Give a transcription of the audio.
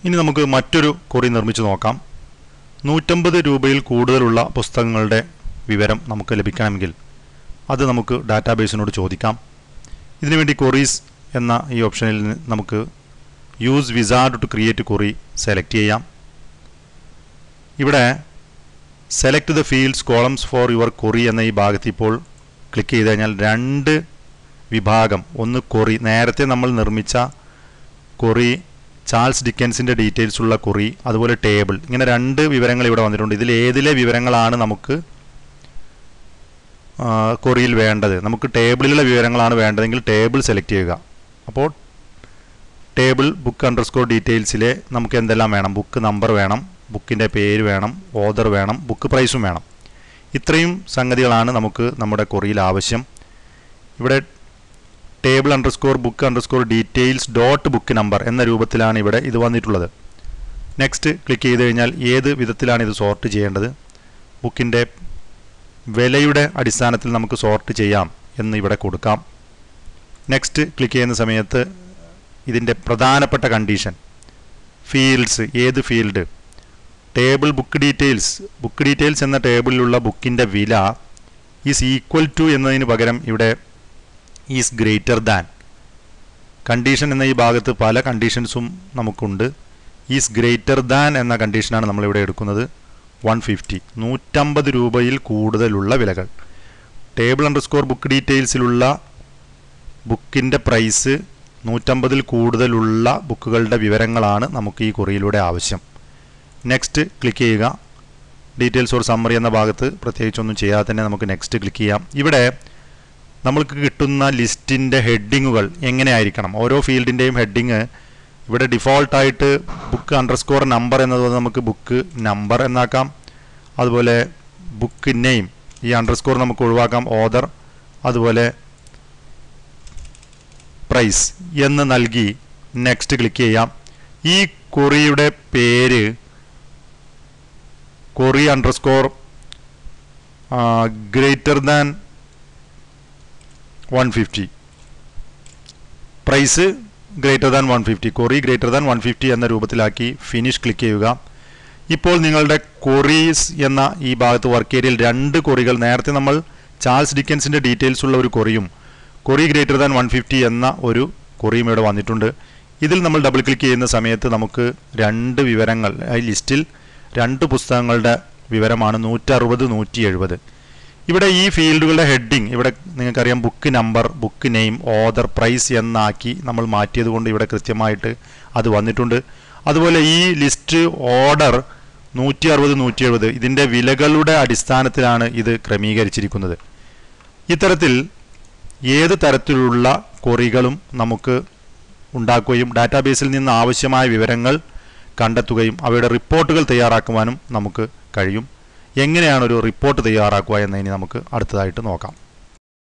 ഇനി നമുക്ക് മറ്റൊരു കുറി നിർമ്മിച്ച് നോക്കാം നൂറ്റമ്പത് രൂപയിൽ കൂടുതലുള്ള പുസ്തകങ്ങളുടെ വിവരം നമുക്ക് ലഭിക്കണമെങ്കിൽ അത് നമുക്ക് ഡാറ്റാബേസിനോട് ചോദിക്കാം ഇതിനുവേണ്ടി കൊറീസ് എന്ന ഈ ഓപ്ഷനിൽ നിന്ന് നമുക്ക് use wizard to create query select ചെയ്യാം ഇവിടെ select the fields columns for your query എന്ന ഈ ഭാഗത്ത് ഇപ്പോൾ ക്ലിക്ക് ചെയ്ത് കഴിഞ്ഞാൽ രണ്ട് വിഭാഗം ഒന്ന് കൊറി നേരത്തെ നമ്മൾ നിർമ്മിച്ച കൊറി ചാൾസ് ഡിക്കൻസിൻ്റെ ഡീറ്റെയിൽസ് ഉള്ള കുറി അതുപോലെ ടേബിൾ ഇങ്ങനെ രണ്ട് വിവരങ്ങൾ ഇവിടെ വന്നിട്ടുണ്ട് ഇതിൽ ഏതിലെ വിവരങ്ങളാണ് നമുക്ക് ആ, കൊറിയിൽ വേണ്ടത് നമുക്ക് ടേബിളിലുള്ള വിവരങ്ങളാണ് വേണ്ടതെങ്കിൽ ടേബിൾ സെലക്ട് ചെയ്യുക അപ്പോൾ ടേബിൾ ബുക്ക് അണ്ടർസ്കോർ ഡീറ്റെയിൽസിലെ നമുക്ക് എന്തെല്ലാം വേണം ബുക്ക് നമ്പർ വേണം ബുക്കിൻ്റെ പേര് വേണം ഓർഡർ വേണം ബുക്ക് പ്രൈസും വേണം ഇത്രയും സംഗതികളാണ് നമുക്ക് നമ്മുടെ കൊറിയിൽ ആവശ്യം ഇവിടെ table underscore book underscore details dot book number എന്ന രൂപത്തിലാണ് ഇവിടെ ഇത് വന്നിട്ടുള്ളത് നെക്സ്റ്റ് ക്ലിക്ക് ചെയ്ത് കഴിഞ്ഞാൽ ഏത് വിധത്തിലാണ് ഇത് സോർട്ട് ചെയ്യേണ്ടത് ബുക്കിൻ്റെ വിലയുടെ അടിസ്ഥാനത്തിൽ നമുക്ക് സോർട്ട് ചെയ്യാം എന്ന് ഇവിടെ കൊടുക്കാം നെക്സ്റ്റ് ക്ലിക്ക് ചെയ്യുന്ന സമയത്ത് ഇതിൻ്റെ പ്രധാനപ്പെട്ട കണ്ടീഷൻ ഫീൽഡ്സ് ഏത് field table book details book details എന്ന ടേബിളിലുള്ള ബുക്കിൻ്റെ വില ഈസ് ഈക്വൽ ടു എന്നതിന് പകരം ഇവിടെ ഈസ് ഗ്രേറ്റർ ദാൻ കണ്ടീഷൻ എന്ന ഈ ഭാഗത്ത് പല കണ്ടീഷൻസും നമുക്കുണ്ട് ഈസ് ഗ്രേറ്റർ ദാൻ എന്ന കണ്ടീഷനാണ് നമ്മളിവിടെ എടുക്കുന്നത് വൺ ഫിഫ്റ്റി നൂറ്റമ്പത് രൂപയിൽ കൂടുതലുള്ള വിലകൾ ടേബിൾ അണ്ടർസ്കോർ ബുക്ക് ഡീറ്റെയിൽസിലുള്ള ബുക്കിൻ്റെ പ്രൈസ് നൂറ്റമ്പതിൽ കൂടുതലുള്ള ബുക്കുകളുടെ വിവരങ്ങളാണ് നമുക്ക് ഈ കുറിയിലൂടെ ആവശ്യം നെക്സ്റ്റ് ക്ലിക്ക് ചെയ്യുക ഡീറ്റെയിൽസ് ഓർ സമ്മറി എന്ന ഭാഗത്ത് പ്രത്യേകിച്ചൊന്നും ചെയ്യാതെ തന്നെ നമുക്ക് നെക്സ്റ്റ് ക്ലിക്ക് ചെയ്യാം ഇവിടെ നമ്മൾക്ക് കിട്ടുന്ന ലിസ്റ്റിൻ്റെ ഹെഡിങ്ങുകൾ എങ്ങനെയായിരിക്കണം ഓരോ ഫീൽഡിൻ്റെയും ഹെഡിങ് ഇവിടെ ഡിഫോൾട്ടായിട്ട് ബുക്ക് അണ്ടർസ്കോർ നമ്പർ എന്നത് നമുക്ക് ബുക്ക് നമ്പർ എന്നാക്കാം അതുപോലെ ബുക്ക് നെയിം ഈ അണ്ടർസ്കോർ നമുക്ക് ഒഴിവാക്കാം ഓദർ അതുപോലെ പ്രൈസ് എന്ന് നൽകി നെക്സ്റ്റ് ക്ലിക്ക് ചെയ്യാം ഈ കൊറിയുടെ പേര് query underscore greater than one fifty price greater than one fifty query greater than one fifty എന്ന രൂപത്തിലാക്കി ഫിനിഷ് ക്ലിക്ക് ചെയ്യുക ഇപ്പോൾ നിങ്ങളുടെ കൊറീസ് എന്ന ഈ ഭാഗത്ത് വർക്ക് ഏരിയയിൽ രണ്ട് കൊറികൾ നേരത്തെ നമ്മൾ ചാൾസ് ഡിക്കൻസിൻ്റെ ഡീറ്റെയിൽസ് ഉള്ള ഒരു കൊറിയും query greater than one fifty എന്ന ഒരു കൊറിയും ഇവിടെ വന്നിട്ടുണ്ട് ഇതിൽ നമ്മൾ ഡബിൾ ക്ലിക്ക് ചെയ്യുന്ന സമയത്ത് നമുക്ക് രണ്ട് വിവരങ്ങൾ ഈ ലിസ്റ്റിൽ രണ്ട് പുസ്തകങ്ങളുടെ വിവരമാണ് നൂറ്ററുപത് നൂറ്റി എഴുപത് ഇവിടെ ഈ ഫീൽഡുകളുടെ ഹെഡിങ് ഇവിടെ നിങ്ങൾക്കറിയാം book number book name author price എന്നാക്കി നമ്മൾ മാറ്റിയത് കൊണ്ട് ഇവിടെ കൃത്യമായിട്ട് അത് വന്നിട്ടുണ്ട് അതുപോലെ ഈ ലിസ്റ്റ് ഓർഡർ നൂറ്റി അറുപത് നൂറ്റി എഴുപത് ഇതിൻ്റെ വിലകളുടെ അടിസ്ഥാനത്തിലാണ് ഇത് ക്രമീകരിച്ചിരിക്കുന്നത് ഇത്തരത്തിൽ ഏത് തരത്തിലുള്ള കൊറികളും നമുക്ക് ഉണ്ടാക്കുകയും ഡാറ്റാബേസിൽ നിന്ന് ആവശ്യമായ വിവരങ്ങൾ കണ്ടെത്തുകയും അവയുടെ റിപ്പോർട്ടുകൾ തയ്യാറാക്കുവാനും നമുക്ക് കഴിയും എങ്ങനെയാണ് ഒരു റിപ്പോർട്ട് തയ്യാറാക്കുക എന്നതിന് നമുക്ക് അടുത്തതായിട്ട് നോക്കാം